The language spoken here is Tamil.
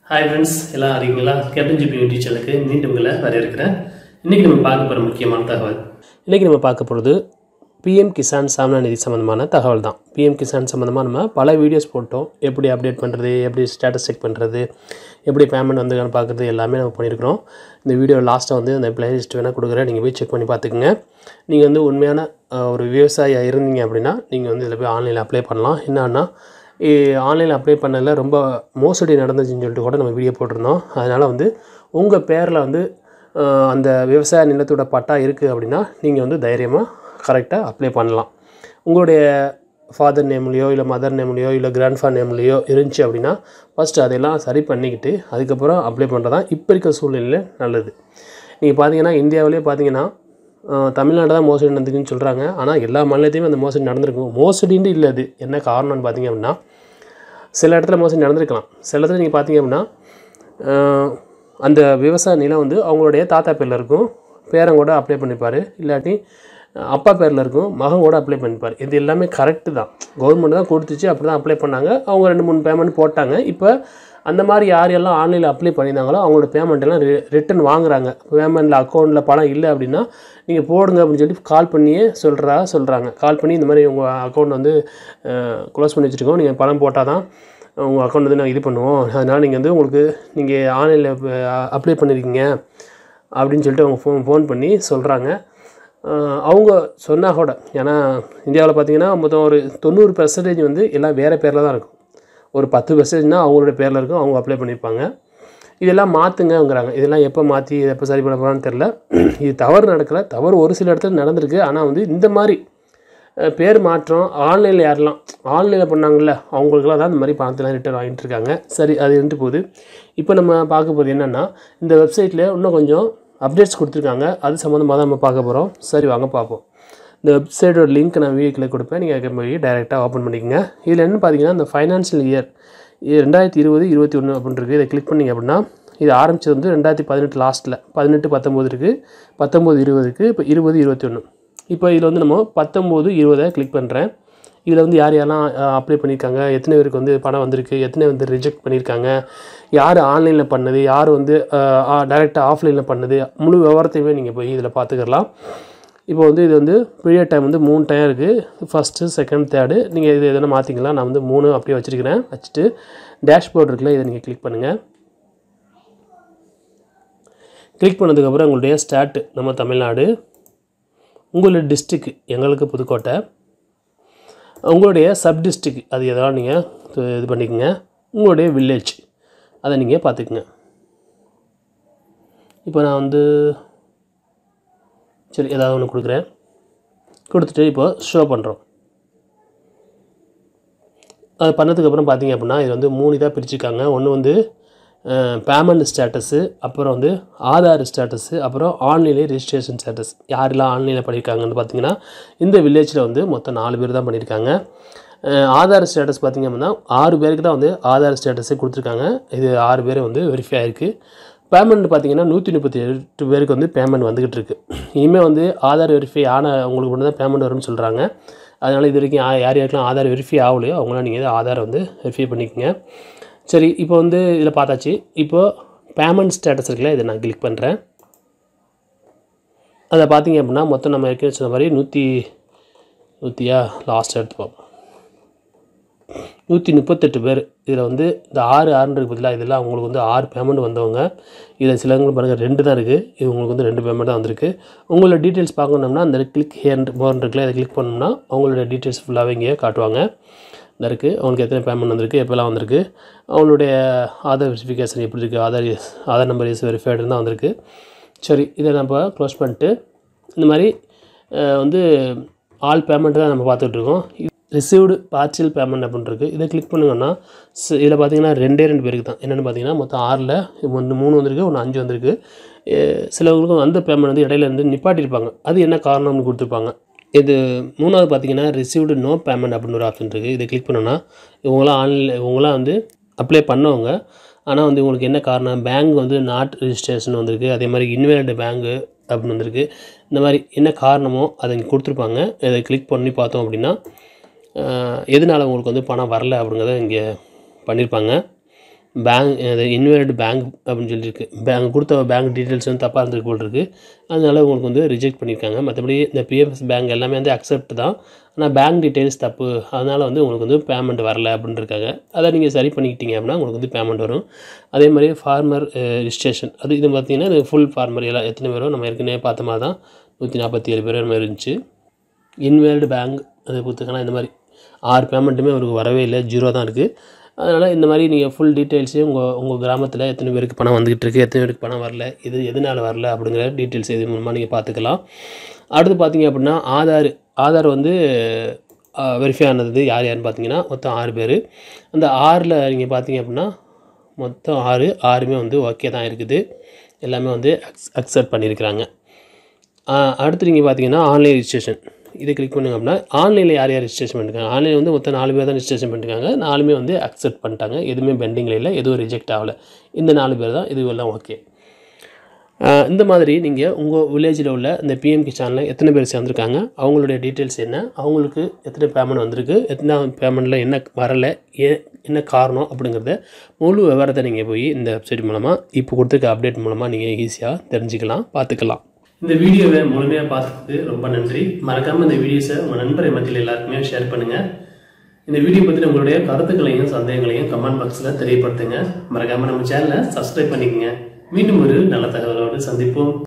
ஹாய் ஃப்ரெண்ட்ஸ் எல்லாம் அறிவீங்களா கேப்டன் ஜிபி யூடியூப் சேனலுக்கு மீண்டும் உங்களை வரவேற்கிறேன் இன்றைக்கி நம்ம பார்க்க போகிற முக்கியமான தகவல் இன்றைக்கி நம்ம பார்க்க போகிறது பிஎம் கிசான் சாமனா நிதி சம்மந்தமான தகவல் தான் பிஎம் கிசான் சம்மந்தமாக நம்ம பல வீடியோஸ் போட்டோம் எப்படி அப்டேட் பண்ணுறது எப்படி ஸ்டேட்டஸ் செக் பண்ணுறது எப்படி பேமெண்ட் வந்து பார்க்குறது எல்லாமே நம்ம பண்ணியிருக்கிறோம் இந்த வீடியோ லாஸ்ட்டாக வந்து அந்த பிளேலிஸ்ட் வேணால் கொடுக்குறேன் நீங்கள் போய் செக் பண்ணி பார்த்துக்குங்க நீங்கள் வந்து உண்மையான அஹ், ஒரு விவசாயியாக இருந்தீங்க அப்படின்னா நீங்கள் வந்து இதில் போய் ஆன்லைனில் அப்ளை பண்ணலாம் என்னன்னா ஆன்லைனில் அப்ளை பண்ணதில் ரொம்ப மோசடி நடந்துச்சுன்னு சொல்லிட்டு கூட நம்ம வீடியோ போட்டிருந்தோம் அதனால் வந்து உங்கள் பேரில் வந்து அஹ், அந்த விவசாய நிலத்தோட பட்டா இருக்குது அப்படின்னா நீங்கள் வந்து தைரியமாக கரெக்டாக அப்ளை பண்ணலாம் உங்களுடைய ஃபாதர் நேம்லேயோ இல்லை மதர் நேம்லேயோ இல்லை கிராண்ட்ஃபா நேம்லேயோ இருந்துச்சு அப்படின்னா ஃபஸ்ட்டு அதெல்லாம் சரி பண்ணிக்கிட்டு அதுக்கப்புறம் அப்ளை பண்ணுறது தான் இப்போ இருக்க சூழ்நிலையில் நல்லது நீங்கள் பார்த்தீங்கன்னா இந்தியாவிலே பார்த்தீங்கன்னா அஹ், தமிழ்நாடு தான் மோசடி நடந்துக்குன்னு சொல்கிறாங்க ஆனால் எல்லா மாநிலத்தையுமே அந்த மோசடி நடந்திருக்கும் மோசடின்னு இல்லை அது என்ன காரணம்னு பார்த்தீங்க அப்படின்னா சில இடத்துல மோசடி நடந்திருக்கலாம் சில இடத்துல நீங்கள் பார்த்தீங்க அப்படின்னா அஹ், அந்த விவசாய நிலம் வந்து அவங்களுடைய தாத்தா பேரில் இருக்கும் பேரன் கூட அப்ளை பண்ணிப்பார் இல்லாட்டி அஹ், அப்பா பேரில் இருக்கும் மகன் கூட அப்ளை பண்ணிப்பார் இது எல்லாமே கரெக்டு தான் கவர்மெண்ட் தான் கொடுத்துச்சு அப்படி தான் அப்ளை பண்ணாங்க அவங்க ரெண்டு மூணு பேமெண்ட் போட்டாங்க இப்போ அந்த மாதிரி யார் எல்லாம் ஆன்லைனில் அப்ளை பண்ணியிருந்தாங்களோ அவங்களோட பேமெண்ட் எல்லாம் ரிட்டன் வாங்குறாங்க பேமெண்ட்டில் அக்கௌண்ட்டில் பணம் இல்லை அப்படின்னா நீங்கள் போடுங்க அப்படின்னு சொல்லி கால் பண்ணியே சொல்கிறா சொல்கிறாங்க கால் பண்ணி இந்த மாதிரி உங்கள் அக்கௌண்ட் வந்து க்ளோஸ் பண்ணி வச்சுருக்கோம் நீங்கள் பணம் போட்டால் தான் உங்கள் அக்கௌண்ட் வந்து நாங்கள் இது பண்ணுவோம் அதனால் நீங்கள் வந்து உங்களுக்கு நீங்கள் ஆன்லைனில் அப்ளை பண்ணியிருக்கீங்க அப்படின்னு சொல்லிட்டு அவங்க ஃபோன் ஃபோன் பண்ணி சொல்கிறாங்க அவங்க சொன்னால் கூட ஏன்னா இந்தியாவில் பார்த்தீங்கன்னா மொத்தம் ஒரு தொண்ணூறு பெர்சன்டேஜ் வந்து எல்லாம் வேறு பேரில் தான் இருக்கும் ஒரு பத்து பெர்சன்டேஜ்னால் அவங்களோட பேரில் இருக்கும் அவங்க அப்ளை பண்ணியிருப்பாங்க இதெல்லாம் மாற்றுங்கங்கிறாங்க இதெல்லாம் எப்போ மாற்றி எப்போ சரி பண்ண போகிறான்னு தெரில இது தவறு நடக்கல தவறு ஒரு சில இடத்துல நடந்திருக்கு ஆனால் வந்து இந்த மாதிரி அஹ், பேர் மாற்றம் ஆன்லைனில் யாரெல்லாம் ஆன்லைனில் பண்ணாங்கல்ல அவங்களுக்குலாம் தான் இந்த மாதிரி பணத்தெல்லாம் ரிட்டர்ன் வாங்கிட்டு இருக்காங்க சரி அது இருந்துட்டு போகுது இப்போ நம்ம பார்க்க போகிறது என்னென்னா இந்த வெப்சைட்டில் இன்னும் கொஞ்சம் அப்டேட்ஸ் கொடுத்துருக்காங்க அது சம்மந்தமாக தான் நம்ம பார்க்க போகிறோம் சரி வாங்க பார்ப்போம் இந்த வெப்சைட்டோட லிங்க் நான் வீடியோக்கில் கொடுப்பேன் நீங்கள் அங்கே போய் டைரெக்டாக ஓப்பன் பண்ணிக்கங்க இதில் என்ன பார்த்தீங்கன்னா இந்த ஃபைனான்ஷியல் இயர் ரெண்டாயிரத்தி இருபது இருபத்தி ஒன்று அப்படின்னு இருக்குது இதை கிளிக் பண்ணிங்க அப்படின்னா இது ஆரம்பிச்சது வந்து ரெண்டாயிரத்தி பதினெட்டு லாஸ்ட்டில் பதினெட்டு பத்தொம்போது இருக்குது பத்தொம்போது இருபதுக்கு இப்போ இருபது இருபத்தி ஒன்று இப்போ இதில் வந்து நம்ம பத்தொம்போது இருபதை கிளிக் பண்ணுறேன் இதில் வந்து யார் யாரெல்லாம் அப்ளை பண்ணியிருக்காங்க எத்தனை பேருக்கு வந்து பணம் வந்திருக்கு எத்தனை வந்து ரிஜெக்ட் பண்ணியிருக்காங்க யார் ஆன்லைனில் பண்ணது யார் வந்து டைரெக்டாக ஆஃப்லைனில் பண்ணது முழு விவரத்தையுமே நீங்கள் போய் இதில் பார்த்துக்கலாம் இப்போ வந்து இது வந்து பீரியட் டைம் வந்து மூணு டைம் இருக்குது ஃபஸ்ட்டு செகண்ட் தேர்டு நீங்கள் இது எதனா மாற்றிக்கலாம் நான் வந்து மூணு அப்படியே வச்சுருக்கிறேன் வச்சுட்டு டேஷ்போர்ட் இருக்குல்ல இதை நீங்கள் கிளிக் பண்ணுங்கள் கிளிக் பண்ணதுக்கப்புறம் உங்களுடைய ஸ்டாட்டு நம்ம தமிழ்நாடு உங்களுடைய டிஸ்ட்ரிக் எங்களுக்கு புதுக்கோட்டை உங்களுடைய சப் டிஸ்ட்ரிக் அது எதாவது நீங்கள் இது பண்ணிக்கோங்க உங்களுடைய வில்லேஜ் அதை நீங்கள் பார்த்துக்குங்க இப்போ நான் வந்து சரி ஏதாவது ஒன்று கொடுக்குறேன் கொடுத்துட்டு இப்போ ஷோ பண்ணுறோம் அது பண்ணதுக்கப்புறம் பார்த்தீங்க அப்படின்னா இது வந்து மூணு இதாக பிரிச்சுருக்காங்க ஒன்று வந்து பேமெண்ட் ஸ்டேட்டஸு அப்புறம் வந்து ஆதார் ஸ்டேட்டஸு அப்புறம் ஆன்லைன்லேயே ரெஜிஸ்ட்ரேஷன் ஸ்டேட்டஸ் யாரெல்லாம் ஆன்லைனில் பண்ணியிருக்காங்கன்னு பார்த்தீங்கன்னா இந்த வில்லேஜில் வந்து மொத்தம் நாலு பேர் தான் பண்ணியிருக்காங்க அஹ் ஆதார் ஸ்டேட்டஸ் பார்த்தீங்க அப்படின்னா ஆறு பேருக்கு தான் வந்து ஆதார் ஸ்டேட்டஸே கொடுத்துருக்காங்க இது ஆறு பேர் வந்து வெரிஃபை ஆயிருக்கு பேமெண்ட் பார்த்தீங்கன்னா நூற்றி முப்பத்தி எட்டு பேருக்கு வந்து பேமெண்ட் வந்துக்கிட்டு இருக்கு இனிமேல் வந்து ஆதார் வெரிஃபை ஆன உங்களுக்கு மட்டும் தான் பேமெண்ட் வரும்னு சொல்கிறாங்க அதனால் இது வரைக்கும் யா- யார் யாருக்கெல்லாம் ஆதார் வெரிஃபை ஆகலையோ அவங்களாம் நீங்கள் ஆதார் வந்து வெரிஃபை பண்ணிக்கோங்க சரி இப்போ வந்து இதில் பார்த்தாச்சு இப்போ பேமெண்ட் ஸ்டேட்டஸ் இருக்குல்ல இதை நான் கிளிக் பண்ணுறேன் அதை பார்த்தீங்க அப்படின்னா மொத்தம் நம்ம ஏற்கனவே சொன்ன மாதிரி நூற்றி நூற்றியா லாஸ்ட் எடுத்து பார்ப்போம் நூற்றி முப்பத்தெட்டு பேர் இதில் வந்து இந்த ஆறு ஆறுன்றது பதிலாக இதெல்லாம் உங்களுக்கு வந்து ஆறு பேமெண்ட் வந்தவங்க இதில் சிலவங்க பாருங்கள் ரெண்டு தான் இருக்குது இது உங்களுக்கு வந்து ரெண்டு பேமெண்ட் தான் வந்திருக்கு உங்களோட டீட்டெயில்ஸ் பார்க்கணும்னா அந்த கிளிக் ஹேண்ட் போர்ன் இருக்குல்ல இதை கிளிக் பண்ணோம்னா அவங்களோட டீட்டெயில்ஸ் ஃபுல்லாகவே இங்கே காட்டுவாங்க இந்த இருக்குது அவங்களுக்கு எத்தனை பேமெண்ட் வந்திருக்கு எப்போல்லாம் வந்திருக்கு அவங்களுடைய ஆதார் வெரிஃபிகேஷன் எப்படி இருக்குது Aadhaar is- Aadhaar number is வெரிஃபைடுன்னு தான் வந்திருக்கு சரி இதை நம்ம க்ளோஸ் பண்ணிட்டு இந்த மாதிரி அஹ், வந்து ஆல் பேமெண்ட் தான் நம்ம பார்த்துட்டு இருக்கோம் ரிசீவ்டு பார்ஷியல் பேமெண்ட் அப்படின்னு இருக்குது இதை கிளிக் பண்ணுங்கன்னா இதில் பார்த்தீங்கன்னா ரெண்டே ரெண்டு பேருக்கு தான் என்னென்னு பார்த்தீங்கன்னா மொத்தம் ஆறில் ஒன்று மூணு வந்திருக்கு ஒன்று அஞ்சு வந்திருக்கு அஹ், சிலவங்களுக்கு அந்த பேமெண்ட் வந்து இடையில இருந்து நிப்பாட்டியிருப்பாங்க அது என்ன காரணம்னு கொடுத்துருப்பாங்க இது மூணாவது பார்த்தீங்கன்னா ரிசீவ்டு நோ பேமெண்ட் அப்படின்னு ஒரு ஆப்ஷன் இருக்குது இதை கிளிக் பண்ணோன்னா இவங்களாம் ஆன்லைன் இவங்களாம் வந்து அப்ளை பண்ணவங்க ஆனால் வந்து உங்களுக்கு என்ன காரணம் பேங்க் வந்து நாட் ரிஜிஸ்ட்ரேஷன் வந்திருக்கு அதே மாதிரி இன்வேலிட் பேங்கு அப்படின்னு வந்திருக்கு இந்த மாதிரி என்ன காரணமோ அதை இங்கே கொடுத்துருப்பாங்க இதை கிளிக் பண்ணி பார்த்தோம் அப்படின்னா அஹ், எதனால உங்களுக்கு வந்து பணம் வரல அப்படிங்கிறத இங்கே பண்ணியிருப்பாங்க பேங்க் இன்வேலிட் பேங்க் அப்படின்னு சொல்லியிருக்கு பேங்க் கொடுத்த பேங்க் டீட்டெயில்ஸ் வந்து தப்பாக இருந்திருக்கு போல் இருக்கு அதனால உங்களுக்கு வந்து ரிஜெக்ட் பண்ணியிருக்காங்க மற்றபடி இந்த பிஎஃப்எஸ் பேங்க் எல்லாமே வந்து அக்செப்ட் தான் ஆனால் பேங்க் டீட்டெயில்ஸ் தப்பு அதனால் வந்து உங்களுக்கு வந்து பேமெண்ட் வரல அப்படின்னு இருக்காங்க அதை நீங்கள் சரி பண்ணிக்கிட்டீங்க அப்படின்னா உங்களுக்கு வந்து பேமெண்ட் வரும் அதே மாதிரி ஃபார்மர் ரிஜிஸ்ட்ரேஷன் அது இது பார்த்தீங்கன்னா இது ஃபுல் ஃபார்மர் எல்லாம் எத்தனை பேரும் நம்ம ஏற்கனவே பார்த்த மாதிரி தான் நூற்றி நாற்பத்தி ஏழு பேர் மாதிரி இருந்துச்சு இன்வேல்டு பேங்க் அதை கொடுத்துக்கலாம் இந்த மாதிரி ஆறு பேமெண்ட்டுமே அவருக்கு வரவே இல்லை ஜீரோ தான் இருக்குது அதனால் இந்த மாதிரி நீங்கள் ஃபுல் டீட்டெயில்ஸையும் உங்கள் உங்கள் கிராமத்தில் எத்தனை பேருக்கு பணம் வந்துகிட்டு இருக்குது எத்தனை பேருக்கு பணம் வரல இது எதனால் வரல அப்படிங்கிற டீட்டெயில்ஸ் இது மூலமாக நீங்கள் பார்த்துக்கலாம் அடுத்து பார்த்தீங்க அப்படின்னா ஆதார் ஆதார் வந்து வெரிஃபை ஆனது யார் யாருன்னு பார்த்தீங்கன்னா மொத்தம் ஆறு பேர் அந்த ஆறில் நீங்கள் பார்த்தீங்க அப்படின்னா மொத்தம் ஆறு ஆறுமே வந்து ஓகே தான் இருக்குது எல்லாமே வந்து அக்ஸ் அக்செப்ட் பண்ணியிருக்கிறாங்க ஆஹ் அடுத்து நீங்கள் பார்த்தீங்கன்னா ஆன்லைன் ரிஜிஸ்ட்ரேஷன் இதை கிளிக் பண்ணுங்க அப்படின்னா ஆன்லைனில் யார் யார் ரிஜிஸ்ட்ரேஷன் பண்ணிருக்காங்க ஆன்லைன் வந்து மொத்தம் நாலு பேர் தான் ரிஜிஸ்ட்ரேஷன் பண்ணிருக்காங்க நாலுமே வந்து அக்செப்ட் பண்ணிட்டாங்க எதுவுமே பெண்டிங்கில் இல்லை எதுவும் ரிஜெக்ட் ஆகலை இந்த நாலு பேர் தான் இது எல்லாம் ஓகே இந்த மாதிரி நீங்கள் உங்கள் வில்லேஜில் உள்ள இந்த பிஎம் கிசானில் எத்தனை பேர் சேர்ந்துருக்காங்க அவங்களுடைய டீட்டெயில்ஸ் என்ன அவங்களுக்கு எத்தனை பேமெண்ட் வந்திருக்கு எத்தனை பேமெண்ட்டில் என்ன வரலை ஏ என்ன காரணம் அப்படிங்கிறத முழு விவரத்தை நீங்கள் போய் இந்த வெப்சைட் மூலமாக இப்போ கொடுத்துருக்க அப்டேட் மூலமாக நீங்கள் ஈஸியாக தெரிஞ்சுக்கலாம் பார்த்துக்கலாம் இந்த வீடியோவை முழுமையாக பார்த்ததுக்கு ரொம்ப நன்றி மறக்காமல் இந்த வீடியோஸை உங்கள் நண்பரை மத்தியில் எல்லாருக்குமே ஷேர் பண்ணுங்கள் இந்த வீடியோ பற்றி உங்களுடைய கருத்துக்களையும் சந்தேகங்களையும் கமெண்ட் பாக்ஸில் தெரியப்படுத்துங்க மறக்காமல் நம்ம சேனலை சப்ஸ்கிரைப் பண்ணிக்கங்க மீண்டும் ஒரு நல்ல தகவலோடு சந்திப்போம்